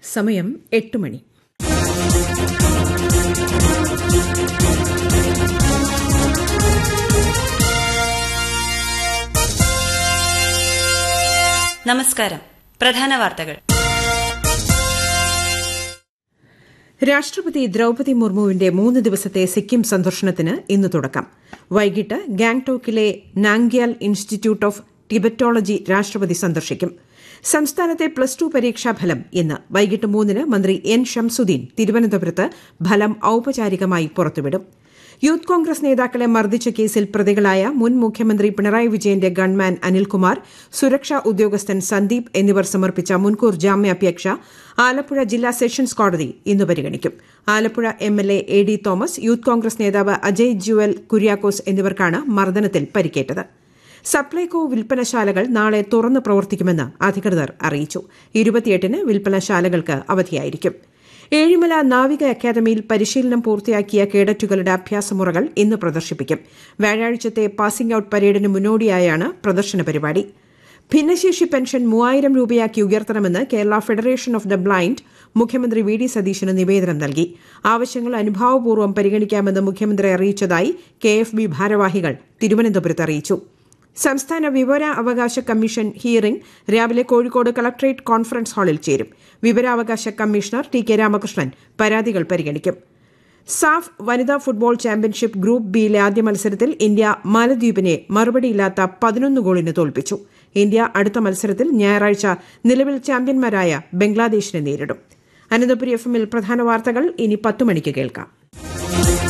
സമയം എട്ട് മണി നമസ്കാരം പ്രധാന വാർത്തകൾ രാഷ്ട്രപതി ദ്രൌപതി മുർമുവിന്റെ മൂന്ന് ദിവസത്തെ സിക്കിം സന്ദർശനത്തിന് ഇന്ന് തുടക്കം വൈകിട്ട് ഗാംഗ്ടോക്കിലെ നാംഗ്യാൽ ഇൻസ്റ്റിറ്റ്യൂട്ട് ഓഫ് ടിബറ്റോളജി രാഷ്ട്രപതി സന്ദർശിക്കും സംസ്ഥാനത്തെ പ്ലസ് ടു പരീക്ഷാഫലം ഇന്ന് വൈകിട്ട് മൂന്നിന് മന്ത്രി എൻ ഷംസുദ്ദീൻ തിരുവനന്തപുരത്ത് ഫലം ഔപചാരികമായി പുറത്തുവിടും യൂത്ത് കോൺഗ്രസ് നേതാക്കളെ മർദ്ദിച്ച കേസിൽ പ്രതികളായ മുൻ മുഖ്യമന്ത്രി പിണറായി വിജയന്റെ ഗൺമാൻ അനിൽകുമാർ സുരക്ഷാ ഉദ്യോഗസ്ഥൻ സന്ദീപ് എന്നിവർ സമർപ്പിച്ച മുൻകൂർ ജാമ്യാപേക്ഷ ആലപ്പുഴ ജില്ലാ സെഷൻസ് കോടതി ഇന്ന് പരിഗണിക്കും Alappuzha MLA A D Thomas Youth Congress നേതാവ് അജയ് ജുവൽ കുര്യാക്കോസ് എന്നിവർക്കാണ് മർദ്ദനത്തിൽ പരിക്കേറ്റത് സപ്ലൈകോ വിൽപ്പനശാലകൾ നാളെ തുറന്ന് പ്രവർത്തിക്കുമെന്ന് അധികൃതർ അറിയിച്ചു ഇരുപത്തിയെട്ടിന് വിൽപ്പനശാലകൾക്ക് അവധിയായിരിക്കും ഏഴിമല നാവിക അക്കാദമിയിൽ പരിശീലനം പൂർത്തിയാക്കിയ കേഡറ്റുകളുടെ അഭ്യാസമുറകൾ ഇന്ന് പ്രദർശിപ്പിക്കും വ്യാഴാഴ്ചത്തെ പാസിംഗ് ഔട്ട് പരേഡിന് മുന്നോടിയായാണ് പ്രദർശന പരിപാടി ഭിന്നശേഷി പെൻഷൻ മൂവായിരം രൂപയാക്കി ഉയർത്തണമെന്ന് Kerala Federation of the Blind മുഖ്യമന്ത്രി വി ഡി സതീശന് നിവേദനം നൽകി ആവശ്യങ്ങൾ അനുഭാവപൂർവ്വം പരിഗണിക്കാമെന്ന് മുഖ്യമന്ത്രി അറിയിച്ചതായി കെ എഫ് ബി ഭാരവാഹികൾ തിരുവനന്തപുരത്ത് അറിയിച്ചു സംസ്ഥാന വിവരാവകാശ കമ്മീഷൻ ഹിയറിംഗ് രാവിലെ കോഴിക്കോട് കളക്ടറേറ്റ് കോൺഫറൻസ് ഹാളിൽ ചേരും വിവരാവകാശ കമ്മീഷണർ ടി കെ രാമകൃഷ്ണൻ പരാതികൾ പരിഗണിക്കും സാഫ് വനിതാ ഫുട്ബോൾ ചാമ്പ്യൻഷിപ്പ് ഗ്രൂപ്പ് ബിയിലെ ആദ്യ മത്സരത്തിൽ ഇന്ത്യ മാലദ്വീപിനെ മറുപടിയില്ലാത്ത പതിനൊന്ന് ഗോളിന് തോൽപ്പിച്ചു ഇന്ത്യ അടുത്ത മത്സരത്തിൽ ഞായറാഴ്ച നിലവിൽ ചാമ്പ്യന്മാരായ ബംഗ്ലാദേശിനെ നേരിടും അനന്തപുരി എഫ് എമ്മിൽ പ്രധാന വാർത്തകൾ ഇനി പത്ത് മണിക്ക് കേൾക്കാം